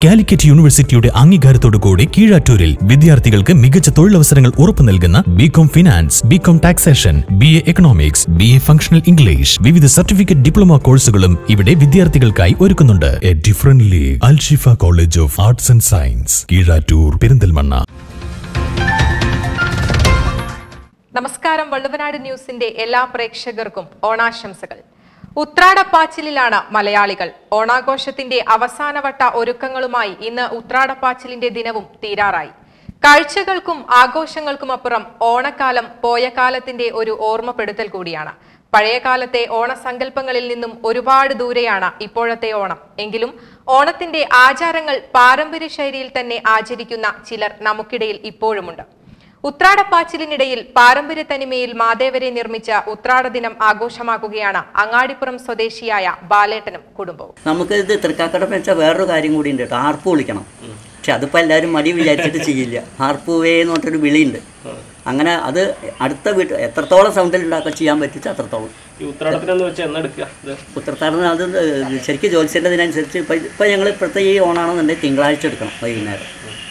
കാലിക്കറ്റ് യൂണിവേഴ്സിറ്റിയുടെ അംഗീകാരത്തോടുകൂടി കീഴാറ്റൂരിൽ വിദ്യാർത്ഥികൾക്ക് മികച്ച തൊഴിലവസരങ്ങൾ ഉറപ്പു നൽകുന്ന BCom finance BCom taxation B A economics B A functional English വിവിധ സർട്ടിഫിക്കറ്റ് ഡിപ്ലോമ കോഴ്സുകളും ഇവിടെ വിദ്യാർത്ഥികൾക്കായി ഒരുക്കുന്നുണ്ട് a different league Alshifa college of arts and science Keezhattoor Perinthalmanna നമസ്കാരം വള്ളുവനാട് ന്യൂസിന്റെ എല്ലാ പ്രേക്ഷകർക്കും ഓണാശംസകൾ ഉത്രാടപ്പാച്ചിലിലാണ് മലയാളികൾ ഓണാഘോഷത്തിന്റെ അവസാനവട്ട ഒരുക്കങ്ങളുമായി ഇന്ന് ഉത്രാടപ്പാച്ചിലിന്റെ ദിനവും തീരാറായി കാഴ്ചകൾക്കും ആഘോഷങ്ങൾക്കും അപ്പുറം ഓണക്കാലം പോയ കാലത്തിന്റെ ഒരു ഓർമ്മപ്പെടുത്തൽ കൂടിയാണ് പഴയ കാലത്തെ ഓണസങ്കല്പങ്ങളിൽ നിന്നും ഒരുപാട് ദൂരെയാണ് ഇപ്പോഴത്തെ ഓണം എങ്കിലും ഓണത്തിന്റെ ആചാരങ്ങൾ പാരമ്പര്യ ശൈലിയിൽ തന്നെ ആചരിക്കുന്ന ചിലർ നമുക്കിടയിൽ ഇപ്പോഴുമുണ്ട് ഉത്രാടപ്പാച്ചിലിനിടയിൽ പാരമ്പര്യ തനിമയിൽ മാദേവരെ നിർമ്മിച്ച ഉത്രാട ദിനം ആഘോഷമാക്കുകയാണ് അങ്ങാടിപ്പുറം സ്വദേശിയായ ബാലേട്ടനും കുടുംബവും നമുക്ക് ഇത് തൃക്കാക്കടം വെച്ചാൽ വേറൊരു കാര്യം കൂടി ഉണ്ട് കേട്ടോ ആർപ്പ് വിളിക്കണം പക്ഷെ അതിപ്പോൾ എല്ലാവരും മടി വിചാരിച്ചിട്ട് ചെയ്യില്ല ആർപ്പുവേ എന്ന് പറഞ്ഞിട്ടൊരു വിളിയുണ്ട് അങ്ങനെ അത് അടുത്ത വീട്ട് എത്രത്തോളം സൗണ്ടിൽ ഉണ്ടാക്കാൻ ചെയ്യാൻ പറ്റിച്ച അത്രത്തോളം ഈ ഉത്രാടത്തിനെന്ന് വെച്ചാൽ എന്നെടുക്കുക ഇത് ഉത്തരത്താറിന് അത് ശരിക്കും ജ്യോത്സ്യൻ്റെ ഇതിനനുസരിച്ച് ഇപ്പം ഇപ്പം ഞങ്ങൾ ഇപ്പോഴത്തെ ഈ ഓണാണെന്നുണ്ടെങ്കിൽ തിങ്കളാഴ്ച എടുക്കണം വൈകുന്നേരം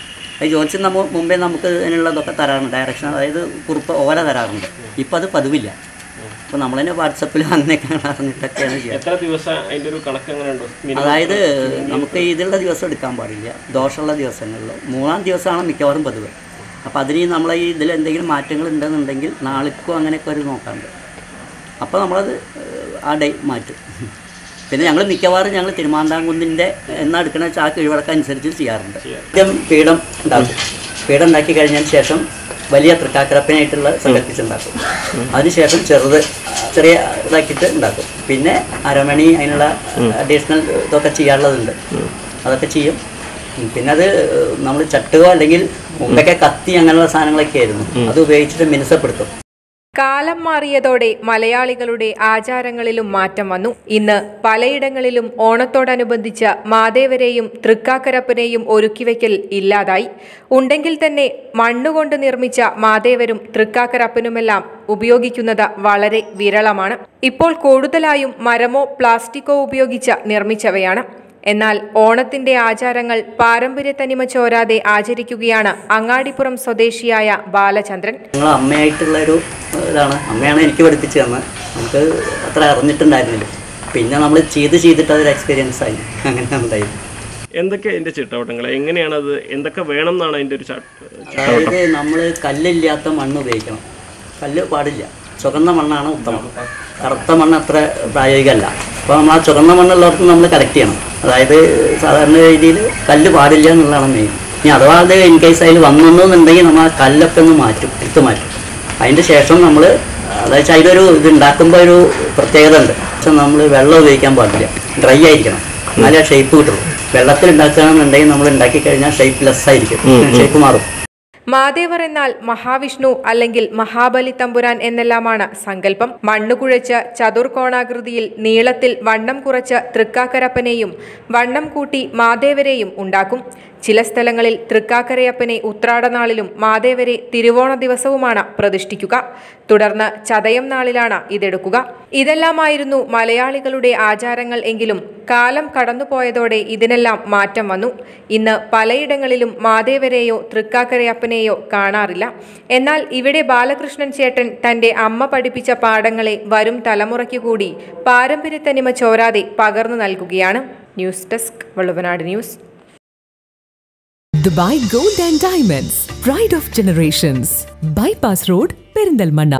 ഈ ജ്യോത്സ്യം നമ്മ മുമ്പേ നമുക്ക് ഇതിനുള്ളതൊക്കെ തരാറുണ്ട് ഡയറക്ഷൻ അതായത് കുറിപ്പ് ഓല തരാറുണ്ട് ഇപ്പം അത് പതിവില്ല അപ്പോൾ നമ്മൾ തന്നെ വാട്സപ്പിൽ അങ്ങനെയൊക്കെ അറിഞ്ഞിട്ടൊക്കെയാണ് ചെയ്യുക എത്ര ദിവസം അതിന്റെ ഒരു കണക്ക് എങ്ങനെ ഉണ്ടോ അതായത് നമുക്ക് ഇതിലുള്ള ദിവസം എടുക്കാൻ പാടില്ല ദോഷമുള്ള ദിവസങ്ങളിൽ മൂന്നാം ദിവസമാണ് മിക്കവാറും പതിവ് അപ്പോൾ അതിന് നമ്മൾ ഈ ഇതിൽ എന്തെങ്കിലും മാറ്റങ്ങൾ ഉണ്ടെന്നുണ്ടെങ്കിൽ നാളിക്കോ അങ്ങനെയൊക്കെ ഒരു നോക്കാണ്ട് അപ്പോൾ നമ്മളത് ഏഹ്, ആ ഡേ മാറ്റും പിന്നെ ഞങ്ങൾ മിക്കവാറും ഞങ്ങൾ തിരുമാന്താംകുന്നിൻ്റെ എന്നാ എടുക്കുന്ന വെച്ചാൽ ആ കിഴിവടക്കം അനുസരിച്ച് ചെയ്യാറുണ്ട് ആദ്യം പീഠം ഉണ്ടാക്കും പീഠം ഉണ്ടാക്കി കഴിഞ്ഞതിന് ശേഷം വലിയ തൃക്കാക്കരപ്പനായിട്ടുള്ള സങ്കല്പിച്ചുണ്ടാക്കും അതിനുശേഷം ചെറുത് ചെറിയ ഇതാക്കിയിട്ട് ഉണ്ടാക്കും പിന്നെ അരമണി അതിനുള്ള അഡീഷണൽ ഇതൊക്കെ ചെയ്യാനുള്ളതുണ്ട് അതൊക്കെ ചെയ്യും ഉം, പിന്നെ അത് നമ്മൾ ചട്ടുകോ അല്ലെങ്കിൽ മുമ്പൊക്കെ കത്തി അങ്ങനെയുള്ള സാധനങ്ങളൊക്കെ ആയിരുന്നു അത് ഉപയോഗിച്ചിട്ട് മിനുസപ്പെടുത്തും കാലം മാറിയതോടെ മലയാളികളുടെ ആചാരങ്ങളിലും മാറ്റം വന്നു ഇന്ന് പലയിടങ്ങളിലും ഓണത്തോടനുബന്ധിച്ച് മാദേവരെയും തൃക്കാക്കരപ്പനെയും ഒരുക്കിവെക്കൽ ഇല്ലാതായി ഉണ്ടെങ്കിൽ തന്നെ മണ്ണുകൊണ്ട് നിർമ്മിച്ച മാദേവരും തൃക്കാക്കരപ്പനുമെല്ലാം ഉപയോഗിക്കുന്നത് വളരെ വിരളമാണ് ഇപ്പോൾ കൂടുതലായും മരമോ പ്ലാസ്റ്റിക്കോ ഉപയോഗിച്ച് നിർമ്മിച്ചവയാണ് എന്നാൽ ഓണത്തിന്റെ ആചാരങ്ങൾ പാരമ്പര്യ തനിമ ചോരാതെ ആചരിക്കുകയാണ് അങ്ങാടിപ്പുറം സ്വദേശിയായ ബാലചന്ദ്രൻ ഞങ്ങൾ അമ്മയായിട്ടുള്ള ഒരു ഇതാണ് അമ്മയാണ് എനിക്ക് പഠിപ്പിച്ചു തന്നത് നമുക്ക് അത്ര അറിഞ്ഞിട്ടുണ്ടായിരുന്നില്ല പിന്നെ നമ്മൾ ചെയ്ത് ചെയ്തിട്ട് അതൊരു എക്സ്പീരിയൻസ് ആയി അങ്ങനെ ഉണ്ടായി എന്തൊക്കെ അതിന്റെ ചിട്ടവട്ടങ്ങൾ എങ്ങനെയാണ് അത് എന്തൊക്കെ വേണം എന്നാണ് അതിന്റെ ഒരു ചാ- അതായത് നമ്മൾ കല്ലില്ലാത്ത മണ്ണ് ഉപയോഗിക്കണം കല്ല് പാടില്ല ചുവന്ന മണ്ണാണ് ഉത്തമം കറുത്ത മണ്ണ് അത്ര പ്രായോഗികമല്ല അപ്പോൾ നമ്മൾ ആ ചുവന്ന മണ്ണുള്ളവർക്ക് നമ്മൾ കറക്റ്റ് ചെയ്യണം അതായത് സാധാരണ രീതിയിൽ കല്ല് പാടില്ല എന്നുള്ളതാണ് മെയിൻ ഇനി അഥവാ അത് ഇൻ കേസ് അതിൽ വന്നെന്നുണ്ടെങ്കിൽ നമ്മൾ ആ കല്ലൊക്കെ ഒന്ന് മാറ്റും എടുത്ത് മാറ്റും അതിൻ്റെ ശേഷം നമ്മൾ അതായത് അതിലൊരു ഇത് ഉണ്ടാക്കുമ്പോൾ ഒരു പ്രത്യേകത ഉണ്ട് പക്ഷെ നമ്മൾ വെള്ളം ഉപയോഗിക്കാൻ പാടില്ല ഡ്രൈ ആയിരിക്കണം എന്നാലേ ഷേപ്പ് കിട്ടുള്ളൂ വെള്ളത്തിൽ ഉണ്ടാക്കുകയാണെന്നുണ്ടെങ്കിൽ നമ്മൾ ഉണ്ടാക്കി കഴിഞ്ഞാൽ ഷേപ്പ് ലെസ് ആയിരിക്കും ഷേപ്പ് മാറും മാദേവർ എന്നാൽ മഹാവിഷ്ണു അല്ലെങ്കിൽ മഹാബലി തമ്പുരാൻ എന്നെല്ലാമാണ് സങ്കല്പം മണ്ണ് കുഴച്ച് ചതുർകോണാകൃതിയിൽ നീളത്തിൽ വണ്ണം കുറച്ച് തൃക്കാക്കരപ്പനെയും വണ്ണം കൂട്ടി മാദേവരെയും ഉണ്ടാക്കും ചില സ്ഥലങ്ങളിൽ തൃക്കാക്കരയപ്പനെ ഉത്രാടനാളിലും മാദേവരെ തിരുവോണ ദിവസവുമാണ് പ്രതിഷ്ഠിക്കുക തുടർന്ന് ചതയം നാളിലാണ് ഇതെടുക്കുക ഇതെല്ലാമായിരുന്നു മലയാളികളുടെ ആചാരങ്ങൾ എങ്കിലും കാലം കടന്നുപോയതോടെ ഇതിനെല്ലാം മാറ്റം വന്നു ഇന്ന് പലയിടങ്ങളിലും മാദേവരെയോ തൃക്കാക്കരയപ്പനെയോ കാണാറില്ല എന്നാൽ ഇവിടെ ബാലകൃഷ്ണൻ ചേട്ടൻ തന്റെ അമ്മ പഠിപ്പിച്ച പാഠങ്ങളെ വരും തലമുറയ്ക്കു കൂടി പാരമ്പര്യ തനിമ ചോരാതെ പകർന്നു നൽകുകയാണ് news desk Valluvanad news Dubai Gold and Diamonds, Pride of Generations, Bypass Road, Perinthalmanna